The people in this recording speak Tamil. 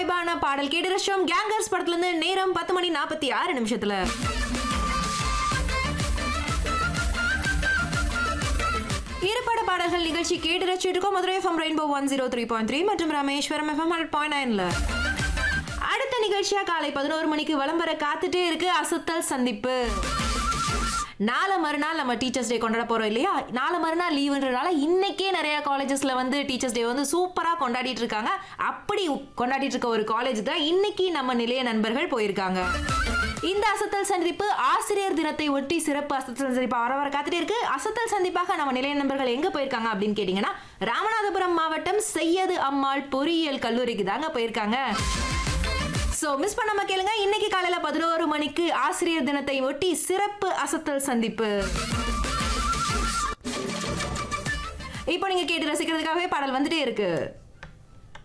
வைபான பாடல் கேட்டு ரஷம் கேங்கர்ஸ் படத்துல இருந்து நேரம் பத்து மணி நாற்பத்தி ஆறு நிமிஷத்துல இருபட பாடல்கள் நிகழ்ச்சி கேட்டு ரசிச்சுட்டு இருக்கோம் Madurai FM Rainbow one zero three point three மற்றும் ராமேஸ்வரம் எஃப்எம் ஹண்ட்ரட் பாயிண்ட் நைன்ல அடுத்த நிகழ்ச்சியா காலை பதினோரு மணிக்கு விளம்பர காத்துட்டே இருக்கு அசத்தல் சந்திப்பு நாளை மறுநாள் நம்ம டீச்சர்ஸ் டே கொண்டாட போறோம் இல்லையா நாளை மறுநாள் லீவுன்றனால இன்னைக்கே நிறைய காலேஜஸ்ல வந்து டீச்சர்ஸ் டே வந்து சூப்பரா கொண்டாடிட்டு இருக்காங்க அப்படி கொண்டாடிட்டு இருக்க ஒரு காலேஜ் தான் இன்னைக்கு நம்ம நிலைய நண்பர்கள் போயிருக்காங்க இந்த அசத்தல் சந்திப்பு ஆசிரியர் தினத்தை ஒட்டி சிறப்பு அசத்தல் சந்திப்பு வர வர காத்துட்டே இருக்கு அசத்தல் சந்திப்பாக நம்ம நிலைய நண்பர்கள் எங்க போயிருக்காங்க அப்படின்னு கேட்டீங்கன்னா ராமநாதபுரம் மாவட்டம் செய்யது அம்மாள் பொறியியல் கல்லூரிக்கு தாங்க போயிருக்காங்க சோ மிஸ் பண்ணாம கேளுங்க இன்னைக்கு காலையில பதினோரு மணிக்கு ஆசிரியர் தினத்தை ஒட்டி சிறப்பு அசத்தல் சந்திப்பு இப்போ நீங்க கேட்டு ரசிக்கிறதுக்காகவே பாடல் வந்துட்டே இருக்கு